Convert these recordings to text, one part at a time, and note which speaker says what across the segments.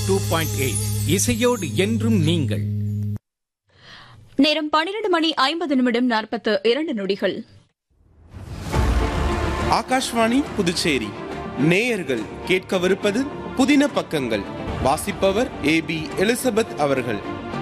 Speaker 1: two point eight இசையோடு என்றும் நீங்கள்
Speaker 2: நேரம் பன்னிரண்டு மணி ஐம்பது நிமிடம் நாற்பத்து இரண்டு நொடிகள்
Speaker 3: ஆகாஷ்வாணி புதுச்சேரி நேயர்கள் கேட்கவிருப்பது புதின பக்கங்கள் வாசிப்பவர் ஏ பி எலிசபெத் அவர்கள்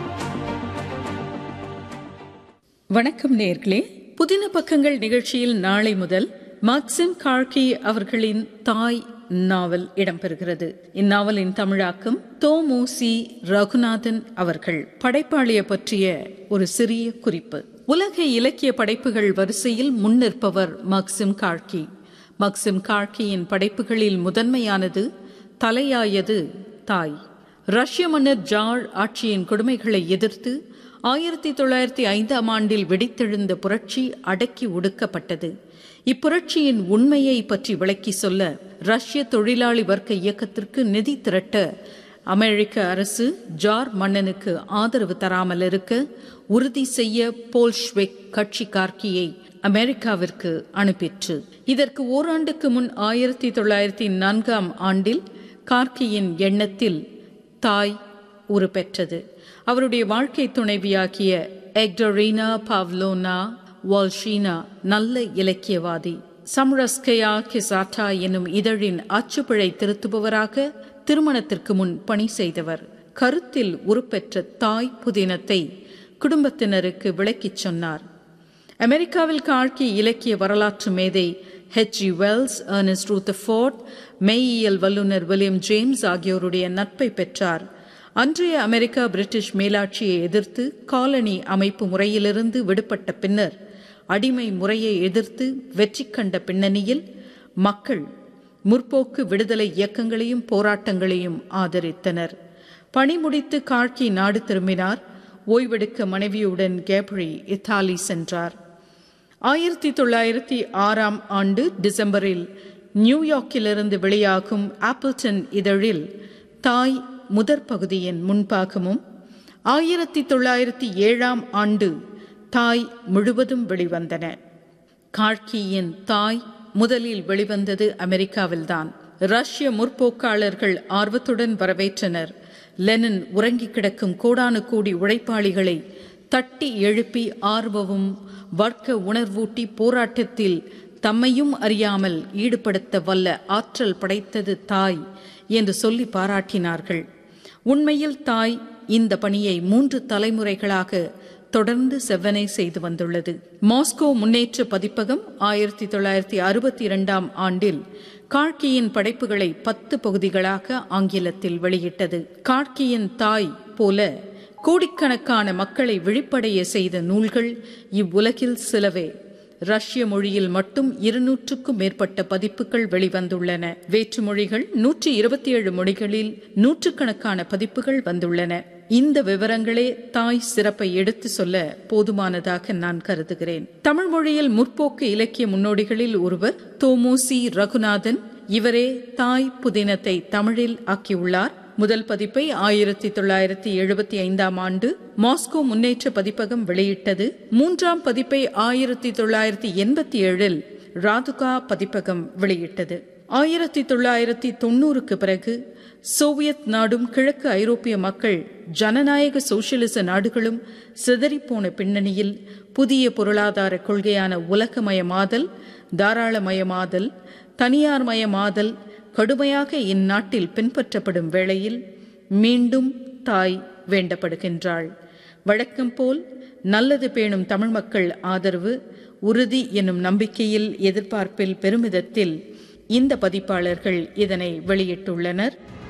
Speaker 4: வணக்கம் நேர்களே புதின பக்கங்கள் நிகழ்ச்சியில் நாளை முதல் மாக்சிம் கார்கி அவர்களின் தாய் நாவல் இடம்பெறுகிறது இந்நாவலின் தமிழாக்கம் தோமோசி ரகுநாதன் அவர்கள் படைப்பாளிய பற்றிய ஒரு சிறிய குறிப்பு உலக இலக்கிய படைப்புகள் வரிசையில் முன்னிற்பவர் மக்சிம் கார்கி மக்சிம் கார்கியின் படைப்புகளில் முதன்மையானது தலையாயது தாய் ரஷ்ய மன்னர் ஜார் ஆட்சியின் கொடுமைகளை எதிர்த்து ஆயிரத்தி தொள்ளாயிரத்தி ஐந்தாம் ஆண்டில் வெடித்தெழுந்த புரட்சி அடக்கி ஒடுக்கப்பட்டது இப்புரட்சியின் உண்மையை பற்றி விளக்கி சொல்ல ரஷ்ய தொழிலாளி வர்க்க இயக்கத்திற்கு நிதி திரட்ட அமெரிக்க அரசு ஜார் மன்னனுக்கு ஆதரவு தராமல் இருக்க உறுதி செய்ய போல்ஷ்வெக் கட்சி கார்கியை அமெரிக்காவிற்கு அனுப்பிற்று இதற்கு ஓராண்டுக்கு முன் ஆயிரத்தி தொள்ளாயிரத்தி நான்காம் ஆண்டில் கார்கியின் எண்ணத்தில் தாய் உருப்பெற்றது அவருடைய வாழ்க்கை துணைவியாகிய எக்டோரீனா பாவ்லோனா வால்ஷீனா நல்ல இலக்கியவாதி சம்ரஸ்கயா கிசாட்டா என்னும் இதழின் அச்சுப்பிழை திருத்துபவராக திருமணத்திற்கு முன் பணி செய்தவர் கருத்தில் உருப்பெற்ற தாய் புதினத்தை குடும்பத்தினருக்கு விளக்கிச் சொன்னார் அமெரிக்காவில் காழ்கி இலக்கிய வரலாற்று மேதை H G Wells Ernest Rutherford மெய்யியல் வல்லுநர் வில்லியம் ஜேம்ஸ் ஆகியோருடைய நட்பை பெற்றார் அன்றைய அமெரிக்கா பிரிட்டிஷ் மேலாட்சியை எதிர்த்து காலனி அமைப்பு முறையிலிருந்து விடுபட்ட பின்னர் அடிமை முறையை எதிர்த்து வெற்றி கண்ட பின்னணியில் மக்கள் முற்போக்கு விடுதலை இயக்கங்களையும் போராட்டங்களையும் ஆதரித்தனர் பணி முடித்து காழ்கி நாடு திரும்பினார் ஓய்வெடுக்க மனைவியுடன் கேப்ரி இத்தாலி சென்றார் ஆயிரத்தி தொள்ளாயிரத்தி ஆறாம் ஆண்டு டிசம்பரில் நியூயார்க்கிலிருந்து வெளியாகும் ஆப்பிள்டன் இதழில் தாய் முதற் பகுதியின் முன்பாகமும் ஆயிரத்தி தொள்ளாயிரத்தி ஏழாம் ஆண்டு தாய் முழுவதும் வெளிவந்தன காழ்கியின் தாய் முதலில் வெளிவந்தது அமெரிக்காவில்தான் ரஷ்ய முற்போக்காளர்கள் ஆர்வத்துடன் வரவேற்றனர் லெனின் உறங்கி கிடக்கும் கோடானு கோடி உழைப்பாளிகளை தட்டி எழுப்பி ஆர்வமும் வர்க்க உணர்வூட்டி போராட்டத்தில் தம்மையும் அறியாமல் ஈடுபடுத்த வல்ல ஆற்றல் படைத்தது தாய் என்று சொல்லி பாராட்டினார்கள் உண்மையில் தாய் இந்த பணியை மூன்று தலைமுறைகளாக தொடர்ந்து செவ்வனை செய்து வந்துள்ளது மாஸ்கோ முன்னேற்ற பதிப்பகம் ஆயிரத்தி தொள்ளாயிரத்தி அறுபத்தி இரண்டாம் ஆண்டில் கார்கியின் படைப்புகளை பத்து பகுதிகளாக ஆங்கிலத்தில் வெளியிட்டது கார்கியின் தாய் போல கோடிக்கணக்கான மக்களை விழிப்படைய செய்த நூல்கள் இவ்வுலகில் சிலவே ரஷ்ய மொழியில் மட்டும் இருநூற்றுக்கும் மேற்பட்ட பதிப்புகள் வெளிவந்துள்ளன வேற்று மொழிகள் நூற்றி இருபத்தி ஏழு மொழிகளில் நூற்றுக்கணக்கான பதிப்புகள் வந்துள்ளன இந்த விவரங்களே தாய் சிறப்பை எடுத்து சொல்ல போதுமானதாக நான் கருதுகிறேன் தமிழ் மொழியில் முற்போக்கு இலக்கிய முன்னோடிகளில் ஒருவர் தோமோசி ரகுநாதன் இவரே தாய் புதினத்தை தமிழில் ஆக்கியுள்ளார் முதல் பதிப்பை ஆயிரத்தி தொள்ளாயிரத்தி எழுபத்தி ஐந்தாம் ஆண்டு மாஸ்கோ முன்னேற்ற பதிப்பகம் வெளியிட்டது மூன்றாம் பதிப்பை ஆயிரத்தி தொள்ளாயிரத்தி எண்பத்தி ஏழில் ராதுகா பதிப்பகம் வெளியிட்டது ஆயிரத்தி தொள்ளாயிரத்தி தொண்ணூறுக்கு பிறகு சோவியத் நாடும் கிழக்கு ஐரோப்பிய மக்கள் ஜனநாயக சோசியலிச நாடுகளும் சிதறிப்போன பின்னணியில் புதிய பொருளாதார கொள்கையான உலகமயமாதல் தாராளமயமாதல் தனியார்மயமாதல் கடுமையாக இந்நாட்டில் பின்பற்றப்படும் வேளையில் மீண்டும் தாய் வேண்டப்படுகின்றாள் வழக்கம் போல் நல்லது பேணும் தமிழ் மக்கள் ஆதரவு உறுதி என்னும் நம்பிக்கையில் எதிர்பார்ப்பில் பெருமிதத்தில் இந்த பதிப்பாளர்கள் இதனை வெளியிட்டுள்ளனர்